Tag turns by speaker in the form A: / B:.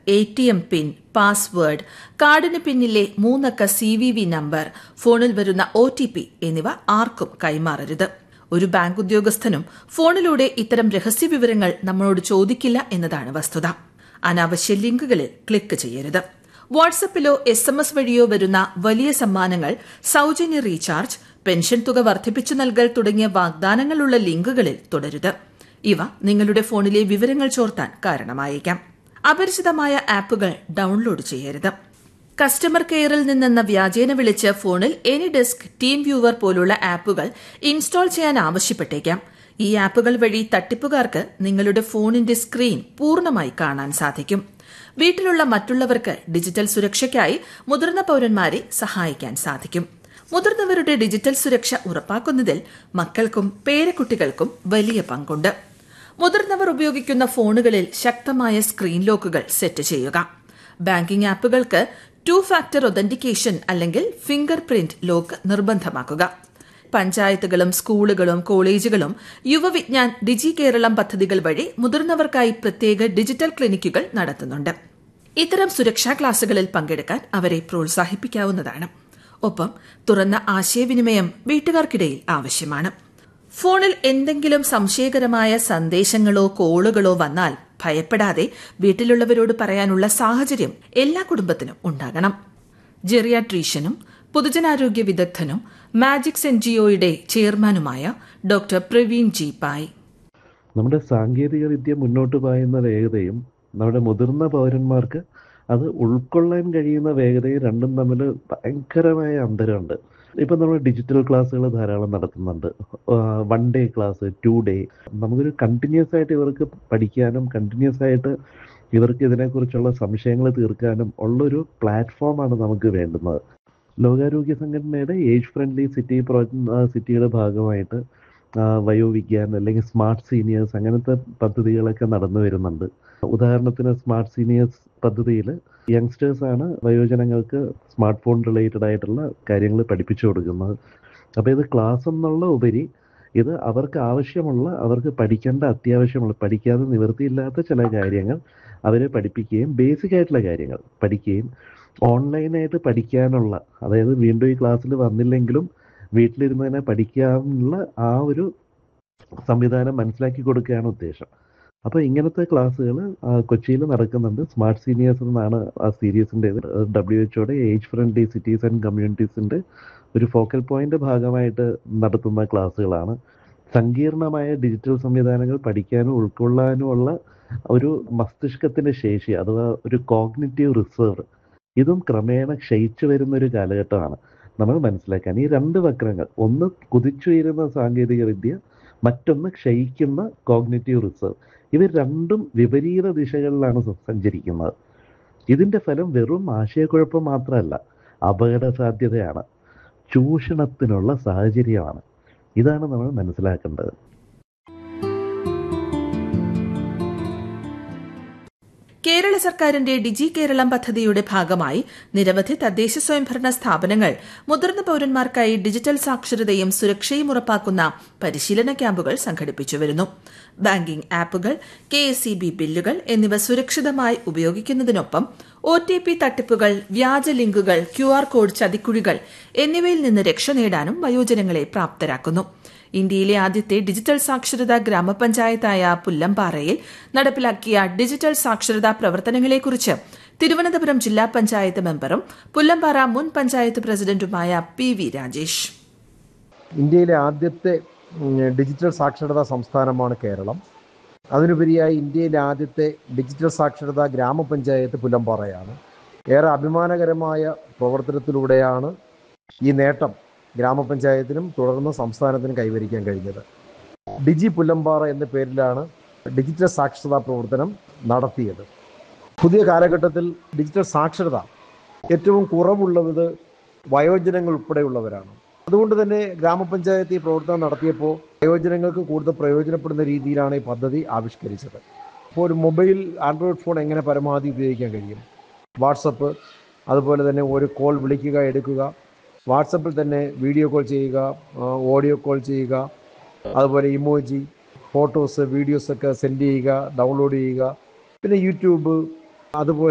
A: A T M PIN password കാർഡിന് പിന്നിലെ മൂന്നക്ക സി വി വി നമ്പർ ഫോണിൽ വരുന്ന ഒ ടി പി എന്നിവ ആർക്കും കൈമാറരുത് ഒരു ബാങ്ക് ഉദ്യോഗസ്ഥനും ഫോണിലൂടെ ഇത്തരം രഹസ്യ വിവരങ്ങൾ നമ്മളോട് ചോദിക്കില്ല എന്നതാണ് വസ്തുത അനാവശ്യ ലിങ്കുകളിൽ ക്ലിക്ക് ചെയ്യരുത് വാട്സപ്പിലോ എസ് എം എസ് വഴിയോ വരുന്ന വലിയ സമ്മാനങ്ങൾ സൌജന്യ റീചാർജ് പെൻഷൻ തുക വർദ്ധിപ്പിച്ചു നൽകൽ തുടങ്ങിയ വാഗ്ദാനങ്ങളുള്ള ലിങ്കുകളിൽ തുടരുത് ഇവ നിങ്ങളുടെ ഫോണിലെ വിവരങ്ങൾ ചോർത്താൻ കാരണമായേക്കാം അപരിചിതമായ ആപ്പുകൾ ഡൌൺലോഡ് ചെയ്യരുത് കസ്റ്റമർ കെയറിൽ നിന്നെന്ന വ്യാജേന വിളിച്ച് ഫോണിൽ എനി ഡെസ്ക് ടീം വ്യൂവർ പോലുള്ള ആപ്പുകൾ ഇൻസ്റ്റാൾ ചെയ്യാൻ ആവശ്യപ്പെട്ടേക്കാം ഈ ആപ്പുകൾ വഴി തട്ടിപ്പുകാർക്ക് നിങ്ങളുടെ ഫോണിന്റെ സ്ക്രീൻ പൂർണ്ണമായി കാണാൻ സാധിക്കും വീട്ടിലുള്ള മറ്റുള്ളവർക്ക് ഡിജിറ്റൽ സുരക്ഷയ്ക്കായി മുതിർന്ന പൌരന്മാരെ സഹായിക്കാൻ സാധിക്കും മുതിർന്നവരുടെ ഡിജിറ്റൽ സുരക്ഷ ഉറപ്പാക്കുന്നതിൽ മക്കൾക്കും പേരക്കുട്ടികൾക്കും വലിയ പങ്കുണ്ട് മുതിർന്നവർ ഉപയോഗിക്കുന്ന ഫോണുകളിൽ ശക്തമായ സ്ക്രീൻ ലോക്കുകൾ സെറ്റ് ചെയ്യുക ബാങ്കിംഗ് ആപ്പുകൾക്ക് ടു ഫാക്ടർ ഒതന്റിക്കേഷൻ അല്ലെങ്കിൽ ഫിംഗർ പ്രിന്റ് ലോക്ക് നിർബന്ധമാക്കുക പഞ്ചായത്തുകളും സ്കൂളുകളും കോളേജുകളും യുവവിജ്ഞാൻ ഡിജി കേരളം പദ്ധതികൾ വഴി മുതിർന്നവർക്കായി പ്രത്യേക ഡിജിറ്റൽ ക്ലിനിക്കുകൾ നടത്തുന്നുണ്ട് ഇത്തരം സുരക്ഷാ ക്ലാസുകളിൽ പങ്കെടുക്കാൻ അവരെ പ്രോത്സാഹിപ്പിക്കാവുന്നതാണ് ഒപ്പം തുറന്ന ആശയവിനിമയം വീട്ടുകാർക്കിടയിൽ ആവശ്യമാണ് ഫോണിൽ എന്തെങ്കിലും സംശയകരമായ സന്ദേശങ്ങളോ കോളുകളോ വന്നാൽ ഭയപ്പെടാതെ വീട്ടിലുള്ളവരോട് പറയാനുള്ള സാഹചര്യം എല്ലാ കുടുംബത്തിനും ഉണ്ടാകണം ജെറിയാട്രീഷ്യനും പൊതുജനാരോഗ്യ വിദഗ്ധനും മാജിക്സ് എൻ ജിഒയുടെ ചെയർമാനുമായ ഡോക്ടർ പ്രവീൺ ജി പായ്
B: നമ്മുടെ സാങ്കേതിക വിദ്യ മുന്നോട്ട് പായുന്ന വേഗതയും നമ്മുടെ മുതിർന്ന പൗരന്മാർക്ക് അത് ഉൾക്കൊള്ളാൻ കഴിയുന്ന വേഗതയും രണ്ടും തമ്മിൽ ഭയങ്കരമായ അന്തരമുണ്ട് ഇപ്പം നമ്മൾ ഡിജിറ്റൽ ക്ലാസ്സുകൾ ധാരാളം നടത്തുന്നുണ്ട് one day class two day നമുക്കൊരു കണ്ടിന്യൂസ് ആയിട്ട് ഇവർക്ക് പഠിക്കാനും കണ്ടിന്യൂസ് ആയിട്ട് ഇവർക്ക് ഇതിനെക്കുറിച്ചുള്ള സംശയങ്ങൾ തീർക്കാനും ഉള്ളൊരു പ്ലാറ്റ്ഫോമാണ് നമുക്ക് വേണ്ടുന്നത് ലോകാരോഗ്യ സംഘടനയുടെ ഏജ് ഫ്രണ്ട്ലി സിറ്റി പ്രോ സിറ്റിയുടെ ഭാഗമായിട്ട് വയോവിജ്ഞാൻ അല്ലെങ്കിൽ സ്മാർട്ട് സീനിയേഴ്സ് അങ്ങനത്തെ പദ്ധതികളൊക്കെ നടന്നു വരുന്നുണ്ട് ഉദാഹരണത്തിന് സ്മാർട്ട് സീനിയേഴ്സ് പദ്ധതിയിൽ യങ്സ്റ്റേഴ്സ് ആണ് വയോജനങ്ങൾക്ക് സ്മാർട്ട് ഫോൺ റിലേറ്റഡ് ആയിട്ടുള്ള കാര്യങ്ങൾ പഠിപ്പിച്ചു കൊടുക്കുന്നത് അപ്പോൾ ഇത് ക്ലാസ് എന്നുള്ള ഉപരി ഇത് അവർക്ക് ആവശ്യമുള്ള അവർക്ക് പഠിക്കേണ്ട അത്യാവശ്യമുള്ള പഠിക്കാതെ നിവൃത്തിയില്ലാത്ത ചില കാര്യങ്ങൾ അവരെ പഠിപ്പിക്കുകയും ബേസിക് ആയിട്ടുള്ള കാര്യങ്ങൾ പഠിക്കുകയും ഓൺലൈനായിട്ട് പഠിക്കാനുള്ള അതായത് വീണ്ടും ഈ ക്ലാസ്സിൽ വന്നില്ലെങ്കിലും വീട്ടിലിരുന്ന് തന്നെ പഠിക്കാനുള്ള ആ ഒരു സംവിധാനം മനസ്സിലാക്കി കൊടുക്കുകയാണ് ഉദ്ദേശം അപ്പോൾ ഇങ്ങനത്തെ ക്ലാസ്സുകൾ കൊച്ചിയിൽ നടക്കുന്നുണ്ട് സ്മാർട്ട് സീനിയേഴ്സ് എന്നാണ് ആ സീരീസിൻ്റെ ഡബ്ല്യു എച്ച്ഒയുടെ ഏജ് ഫ്രണ്ട്ലി സിറ്റീസ് ആൻഡ് കമ്മ്യൂണിറ്റീസിൻ്റെ ഒരു ഫോക്കൽ പോയിന്റ് ഭാഗമായിട്ട് നടത്തുന്ന ക്ലാസ്സുകളാണ് സങ്കീർണമായ ഡിജിറ്റൽ സംവിധാനങ്ങൾ പഠിക്കാനും ഉൾക്കൊള്ളാനുമുള്ള ഒരു മസ്തിഷ്കത്തിൻ്റെ ശേഷി അഥവാ ഒരു കോഗ്നിറ്റീവ് റിസർവ് ഇതും ക്രമേണ ക്ഷയിച്ചു വരുന്ന ഒരു കാലഘട്ടമാണ് നമ്മൾ മനസ്സിലാക്കാൻ ഈ രണ്ട് വക്രങ്ങൾ ഒന്ന് കുതിച്ചുയരുന്ന സാങ്കേതിക വിദ്യ മറ്റൊന്ന് ക്ഷയിക്കുന്ന കോഗ്നിറ്റീവ് റിസർവ് ഇവർ രണ്ടും വിപരീത ദിശകളിലാണ് സഞ്ചരിക്കുന്നത് ഇതിൻ്റെ ഫലം വെറും ആശയക്കുഴപ്പം മാത്രമല്ല അപകട സാധ്യതയാണ് ചൂഷണത്തിനുള്ള സാഹചര്യമാണ് ഇതാണ് നമ്മൾ മനസ്സിലാക്കേണ്ടത്
A: കേരള സർക്കാരിന്റെ ഡിജി കേരളം പദ്ധതിയുടെ ഭാഗമായി നിരവധി തദ്ദേശ സ്വയംഭരണ സ്ഥാപനങ്ങൾ മുതിർന്ന പൌരന്മാർക്കായി ഡിജിറ്റൽ സാക്ഷരതയും സുരക്ഷയും ഉറപ്പാക്കുന്ന പരിശീലന ക്യാമ്പുകൾ സംഘടിപ്പിച്ചു വരുന്നു ബാങ്കിംഗ് ആപ്പുകൾ കെ എസ് ഇ ബി ബില്ലുകൾ എന്നിവ സുരക്ഷിതമായി ഉപയോഗിക്കുന്നതിനൊപ്പം ഒ ടി പി തട്ടിപ്പുകൾ വ്യാജ ലിങ്കുകൾ ക്യു ആർ കോഡ് ചതിക്കുഴികൾ എന്നിവയിൽ നിന്ന് രക്ഷ നേടാനും വയോജനങ്ങളെ പ്രാപ്തരാക്കുന്നു ഇന്ത്യയിലെ ആദ്യത്തെ ഡിജിറ്റൽ സാക്ഷരതാ ഗ്രാമപഞ്ചായത്തായ പുല്ലമ്പാറയിൽ നടപ്പിലാക്കിയ ഡിജിറ്റൽ സാക്ഷരതാ പ്രവർത്തനങ്ങളെക്കുറിച്ച് തിരുവനന്തപുരം ജില്ലാ പഞ്ചായത്ത് മെമ്പറും പുല്ലമ്പാറ മുൻ പഞ്ചായത്ത് പ്രസിഡന്റുമായ പി വി രാജേഷ്
C: ഇന്ത്യയിലെ ആദ്യത്തെ ഡിജിറ്റൽ സാക്ഷരതാ സംസ്ഥാനമാണ് കേരളം അതിനുപരിയായി ഇന്ത്യയിലെ ആദ്യത്തെ ഡിജിറ്റൽ സാക്ഷരതാ ഗ്രാമപഞ്ചായത്ത് പുല്ലമ്പാറയാണ് ഏറെ അഭിമാനകരമായ പ്രവർത്തനത്തിലൂടെയാണ് ഈ നേട്ടം ഗ്രാമപഞ്ചായത്തിനും തുടർന്ന് സംസ്ഥാനത്തിനും കൈവരിക്കാൻ കഴിഞ്ഞത് ഡിജി പുല്ലമ്പാറ എന്ന പേരിലാണ് ഡിജിറ്റൽ സാക്ഷരതാ പ്രവർത്തനം നടത്തിയത് പുതിയ കാലഘട്ടത്തിൽ ഡിജിറ്റൽ സാക്ഷരത ഏറ്റവും കുറവുള്ളത് വയോജനങ്ങൾ ഉൾപ്പെടെയുള്ളവരാണ് അതുകൊണ്ട് തന്നെ ഗ്രാമപഞ്ചായത്ത് ഈ പ്രവർത്തനം നടത്തിയപ്പോൾ വയോജനങ്ങൾക്ക് കൂടുതൽ പ്രയോജനപ്പെടുന്ന രീതിയിലാണ് ഈ പദ്ധതി ആവിഷ്കരിച്ചത് ഇപ്പോൾ ഒരു മൊബൈൽ ആൻഡ്രോയിഡ് ഫോൺ എങ്ങനെ പരമാവധി ഉപയോഗിക്കാൻ കഴിയും വാട്സപ്പ് അതുപോലെ തന്നെ ഒരു കോൾ വിളിക്കുക എടുക്കുക വാട്സപ്പിൽ തന്നെ വീഡിയോ കോൾ ചെയ്യുക ഓഡിയോ കോൾ ചെയ്യുക അതുപോലെ ഇമോജി ഫോട്ടോസ് വീഡിയോസൊക്കെ സെൻഡ് ചെയ്യുക ഡൗൺലോഡ് ചെയ്യുക പിന്നെ യൂട്യൂബ് അതുപോലെ